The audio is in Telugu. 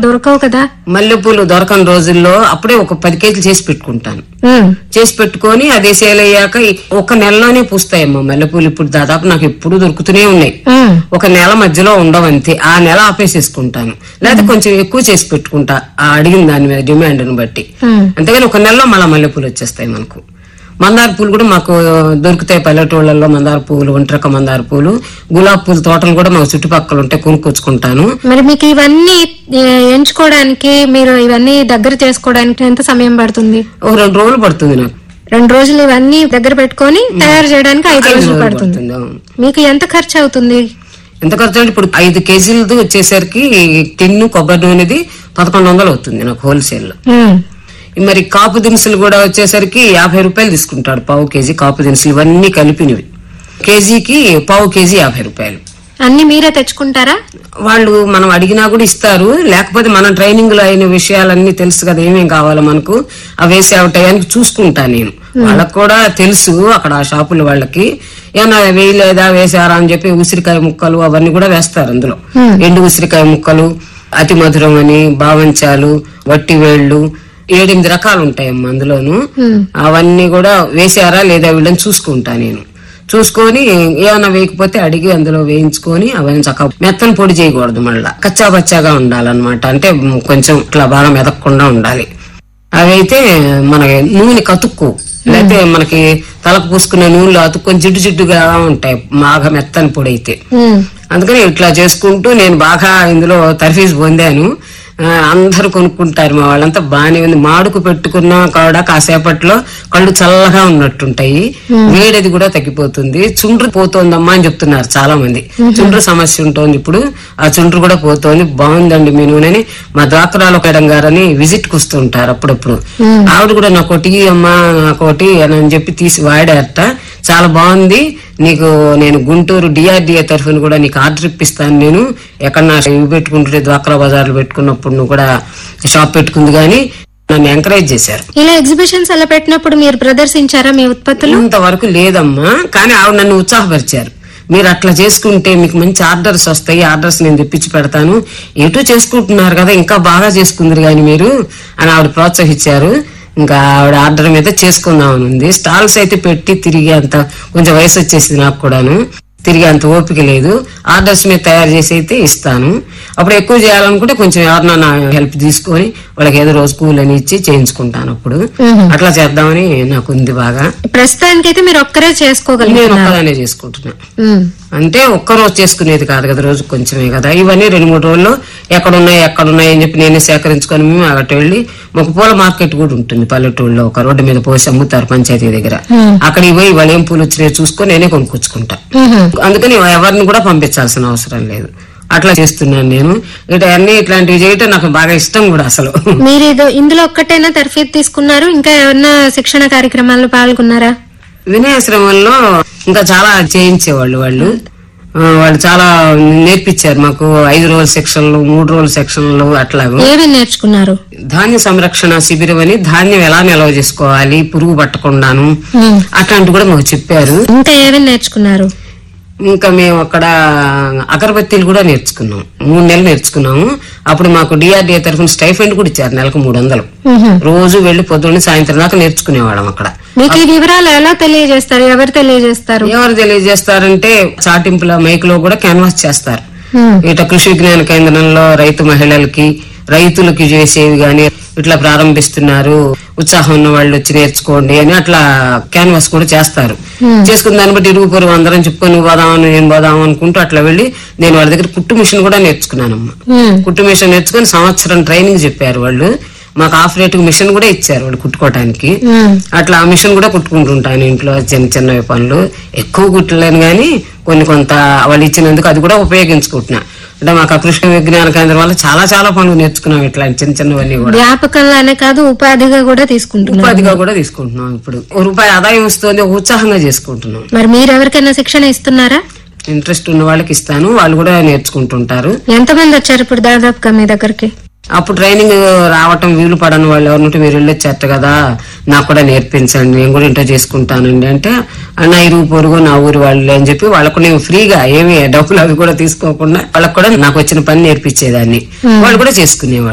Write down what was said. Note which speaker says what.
Speaker 1: దొరకవు కదా
Speaker 2: మల్లెపూలు దొరకని రోజుల్లో అప్పుడే ఒక పది కేజీలు చేసి పెట్టుకుంటాను
Speaker 1: ఉమ్,
Speaker 2: చేసి పెట్టుకొని అది సేల్ అయ్యాక ఈ- ఒక నెలలోనే పూస్తాయమ్మా మల్లెపూలు ఇప్పుడు దాదాపు నాకు ఎప్పుడు దొరుకుతూనే ఉన్నాయి
Speaker 1: ఉమ్,
Speaker 2: ఒక నెల మధ్యలో ఉండవు అంతే ఆ నెల ఆపేసేసుకుంటాను లేకపోతే కొంచెం ఎక్కువ చేసి పెట్టుకుంటా ఆ అడిగిన దాని మీద డిమాండ్ ని బట్టి
Speaker 1: ఉమ్.
Speaker 2: అంతేగాని ఒక నెలలో మళ్ళా మల్లెపూలు వచ్చేస్తాయి మనకు మందార పూలు కూడా మాకు దొరుకుతాయి పల్లెటూళ్ళల్లో మందార పూలు ఒంటరిక మందార పూలు గులాబీ పూల తోటలు కూడా మాకు చుట్టుపక్కల ఉంటే కొనుక్కొచ్చుకుంటాను
Speaker 1: మరి మీకు ఇవన్నీ ఏ, ఎంచుకోవడానికి మీరు ఇవన్నీ దగ్గర చేసుకోవడానికి ఎంత సమయం పడుతుంది
Speaker 2: ఒక రెండు రోజులు పడుతుంది నాకు
Speaker 1: రెండు రోజులు ఇవన్నీ దగ్గర పెట్టుకొని తయారు చేయడానికి ఐదు
Speaker 2: ఐదు
Speaker 1: రోజులు
Speaker 2: రోజులు
Speaker 1: పడుతుంది
Speaker 2: పడుతుంది అవును.
Speaker 1: మీకు ఎంత ఖర్చు అవుతుంది
Speaker 2: ఎంత ఖర్చు అంటే ఇప్పుడు ఐదు కేజీలది వచ్చేసరికి టిన్ను కొబ్బరి నూనెది పదకొండు వందలు అవుతుంది నాకు హోల్సేల్ లో
Speaker 1: ఉమ్,
Speaker 2: మరి కాపు దినుసులు కూడా వచ్చేసరికి యాభై రూపాయలు తీసుకుంటాడు పావు కేజీ కాపు దినుసులు ఇవన్నీ కలిపినవి కేజీకి పావు కేజీ యాభై రూపాయలు
Speaker 1: అన్ని మీరే తెచ్చుకుంటారా
Speaker 2: వాళ్ళు మనం అడిగినా కూడా ఇస్తారు లేకపోతే మన ట్రైనింగ్ లో అయిన విషయాలన్నీ తెలుసు కదా ఏమేం కావాలో మనకు అవి వేసే టయానికి చూసుకుంటా నేను వాళ్ళకు కూడా తెలుసు అక్కడ ఆ షాపుల వాళ్ళకి ఏమన్నా వేయలేదా వేసారా అని చెప్పి ఉసిరికాయ ముక్కలు అవన్నీ కూడా వేస్తారు అందులో ఎండు ఉసిరికాయ ముక్కలు అతి మధురం అని బావంచాలు వట్టి వేళ్ళు ఏడెనిమిది రకాలు ఉంటాయమ్మా అందులోను అవన్నీ కూడా వేసారా లేదా వీళ్ళని చూసుకుంటా నేను చూసుకొని ఏమైనా వేయకపోతే అడిగి అందులో వేయించుకొని అవన్నీ చక్కగా మెత్తని పొడి చేయకూడదు మళ్ళా కచ్చా పచ్చాగా ఉండాలన్నమాట అంటే కొంచెం ఇట్లా బాగా మెదక్కుండా ఉండాలి అవైతే మన నూనె కతుక్కు లేకపోతే మనకి తలకు పూసుకునే నూనెలో అతుక్కొని జిడ్డు జిడ్డుగా ఉంటాయి బాగా మెత్తని పొడి అయితే
Speaker 1: ఉమ్,
Speaker 2: అందుకని ఇట్లా చేసుకుంటూ నేను బాగా ఇందులో తర్ఫీజ్ పొందాను ఆ, అందరూ కొనుక్కుంటారు మా వాళ్ళంతా బాగానే ఉంది మాడుకు పెట్టుకున్నా కూడా కాసేపట్లో కళ్ళు చల్లగా ఉన్నట్టుంటాయి వేడది కూడా తగ్గిపోతుంది చుండ్రు పోతోందమ్మా అని చెప్తున్నారు చాలా మంది చుండ్రు సమస్య ఉంటుంది ఇప్పుడు ఆ చుండ్రు కూడా పోతోంది బాగుందండి మీ నూనెని మా ద్వాకరాలు మేడం గారని విజిట్ కు వస్తుంటారు అప్పుడప్పుడు ఆవిడ కూడా నాకు ఒకటి అమ్మా నాకు ఒకటి అని చెప్పి తీసి వాడారట చాలా బాగుంది నీకు నేను గుంటూరు డిఆర్డిఏ తరఫున కూడా నీకు ఆర్డర్ ఇప్పిస్తాను నేను ఎక్కడ నా ఇవి పెట్టుకుంటుంటే ద్వాకరా బజార్లు పెట్టుకున్నప్పుడు నువ్వు కూడా షాప్ పెట్టుకుంది కానీ నన్ను ఎంకరేజ్ చేశారు
Speaker 1: ఇలా ఎగ్జిబిషన్స్ అలా పెట్టినప్పుడు మీరు ప్రదర్శించారా మీ ఉత్పత్తులు
Speaker 2: ఇంతవరకు లేదమ్మా కానీ ఆవిడ నన్ను ఉత్సాహపరిచారు మీరు అట్లా చేసుకుంటే మీకు మంచి ఆర్డర్స్ వస్తాయి ఆర్డర్స్ నేను తెప్పించి పెడతాను ఎటో చేసుకుంటున్నారు కదా ఇంకా బాగా చేసుకుందరు కానీ మీరు అని ఆవిడ ప్రోత్సహించారు ఇంకా ఆవిడ ఆర్డర్ మీద చేసుకుందాం అని ఉంది స్టాల్స్ అయితే పెట్టి తిరిగి అంత కొంచెం వయసు వచ్చేసింది నాకు కూడాను తిరిగి అంత ఓపిక లేదు ఆర్డర్స్ మీద తయారు చేసి అయితే ఇస్తాను అప్పుడు ఎక్కువ చేయాలనుకుంటే కొంచెం ఎవరన్నా నా హెల్ప్ తీసుకొని వాళ్ళకి ఏదో రోజు కూల్ అని ఇచ్చి చేయించుకుంటాను అప్పుడు అట్లా చేద్దామని నాకు ఉంది బాగా
Speaker 1: ప్రస్తుతానికైతే మీరు ఒక్కరే
Speaker 2: నేను
Speaker 1: చేసుకోగలుగుతున్నారు
Speaker 2: ఒక్కదానే చేసుకుంటున్నా
Speaker 1: ఉమ్,
Speaker 2: అంటే ఒక్క రోజు చేసుకునేది కాదు కదా రోజు కొంచెమే కదా ఇవన్నీ రెండు మూడు రోజుల్లో ఎక్కడున్నాయి ఎక్కడున్నాయి అని చెప్పి నేనే సేకరించుకొని మేము అటు వెళ్ళి ఒక పూల మార్కెట్ కూడా ఉంటుంది పల్లెటూళ్ళలో ఒక రోడ్డు మీద పోసి అమ్ముతారు పంచాయతీ దగ్గర అక్కడికి పోయి వాళ్ళు ఏం పూలు వచ్చినాయో చూసుకొని నేనే కొనుక్కొచ్చుకుంటా
Speaker 1: ఉహుం.
Speaker 2: అందుకని ఎవరిని కూడా పంపించాల్సిన అవసరం లేదు అట్లా చేస్తున్నాను నేను ఇటు అన్ని ఇట్లాంటివి చేయటం నాకు బాగా ఇష్టం కూడా అసలు
Speaker 1: మీరు ఇది ఇందులో ఒక్కటైనా తర్ఫీదు తీసుకున్నారు ఇంకా ఏమన్నా శిక్షణ కార్యక్రమాల్లో పాల్గొన్నారా
Speaker 2: వినయాశ్రమంలో ఇంకా చాలా చేయించేవాళ్ళు వాళ్ళు ఆ, వాళ్ళు చాలా నేర్పించారు మాకు ఐదు రోజుల సెక్షన్లు మూడు రోజుల సెక్షన్లు అట్లాగూ
Speaker 1: ఏమేమి నేర్చుకున్నారు
Speaker 2: ధాన్య సంరక్షణ శిబిరం అని ధాన్యం ఎలా నిల్వ చేసుకోవాలి పురుగు పట్టకుండాను
Speaker 1: ఉమ్.
Speaker 2: అట్లాంటివి కూడా మాకు చెప్పారు
Speaker 1: ఇంకా ఏమేమి నేర్చుకున్నారు
Speaker 2: ఇంకా మేము అక్కడ అగరబత్తీలు కూడా నేర్చుకున్నాం మూడు నెలలు నేర్చుకున్నాము అప్పుడు మాకు డిఆర్డిఏ తరఫున స్టైఫెండ్ కూడా ఇచ్చారు నెలకు మూడు వందలు
Speaker 1: ఉహుం.
Speaker 2: రోజు వెళ్లి పొద్దున్న సాయంత్రం దాకా నేర్చుకునేవాళ్ళం అక్కడ
Speaker 1: మీకు ఈ వివరాలు ఎలా తెలియజేస్తారు ఎవరు తెలియజేస్తారు
Speaker 2: ఎవరు తెలియజేస్తారంటే చాటింపుల మైక్ లో కూడా క్యాన్వాస్ చేస్తారు
Speaker 1: ఉమ్.
Speaker 2: ఇట కృషి విజ్ఞాన కేంద్రంలో రైతు మహిళలకి రైతులకి చేసేవి గాని ఇట్లా ప్రారంభిస్తున్నారు ఉత్సాహం ఉన్న వాళ్ళు వచ్చి నేర్చుకోండి అని అట్లా క్యాన్వాస్ కూడా చేస్తారు చేసుకున్న దాన్ని బట్టి ఇరుగు పొరుగు అందరం చెప్పుకొని నువ్వు పోదామని నేను పోదాం అనుకుంటూ అట్లా వెళ్ళి నేను వాళ్ళ దగ్గర కుట్టు మిషన్ కూడా నేర్చుకున్నానమ్మా
Speaker 1: ఉమ్.
Speaker 2: కుట్టు మిషన్ నేర్చుకుని సంవత్సరం ట్రైనింగ్ చెప్పారు వాళ్ళు మాకు ఆఫ్ రేట్ మిషన్ కూడా ఇచ్చారు వాళ్ళు కుట్టుకోవడానికి
Speaker 1: ఉమ్.
Speaker 2: అట్లా ఆ మిషన్ కూడా కుట్టుకుంటుంటాను ఇంట్లో చిన్న చిన్నవి పనులు ఎక్కువ కుట్టలేను కానీ కొన్ని కొంత వాళ్ళు ఇచ్చినందుకు అది కూడా ఉపయోగించుకుంటున్నా అంటే మాకు ఆ కృష్ణ విజ్ఞాన కేంద్రం వల్ల చాలా చాలా పనులు నేర్చుకున్నాం ఇట్లాంటి చిన్న చిన్నవన్నీ కూడా
Speaker 1: వ్యాపకంగానే కాదు ఉపాధిగా కూడా తీసుకుంటున్నారు
Speaker 2: ఉపాధిగా కూడా తీసుకుంటున్నాం ఇప్పుడు ఒక రూపాయి ఆదాయం వస్తుంది ఒక ఉత్సాహంగా చేసుకుంటున్నాం
Speaker 1: మరి మీరు ఎవరికైనా శిక్షణ ఇస్తున్నారా
Speaker 2: ఇంట్రెస్ట్ ఉన్న వాళ్ళకి ఇస్తాను వాళ్ళు కూడా నేర్చుకుంటుంటారు
Speaker 1: ఎంతమంది వచ్చారు ఇప్పుడు దాదాపుగా మీ దగ్గరికి
Speaker 2: అప్పుడు ట్రైనింగ్ రావటం వీలు పడని వాళ్ళు ఎవరినంటే మీరు వెళ్ళొచ్చారట కదా నాకు కూడా నేర్పించండి నేను కూడా ఇంటో చేసుకుంటానండి అంటే నా ఇరుగు పొరుగు నా ఊరి వాళ్ళు అని చెప్పి వాళ్ళకు నేను ఫ్రీగా ఏమి డబ్బులు అవి కూడా తీసుకోకుండా వాళ్ళకు కూడా నాకు వచ్చిన పని నేర్పించేదాన్ని వాళ్ళు కూడా చేసుకునేవాళ్ళు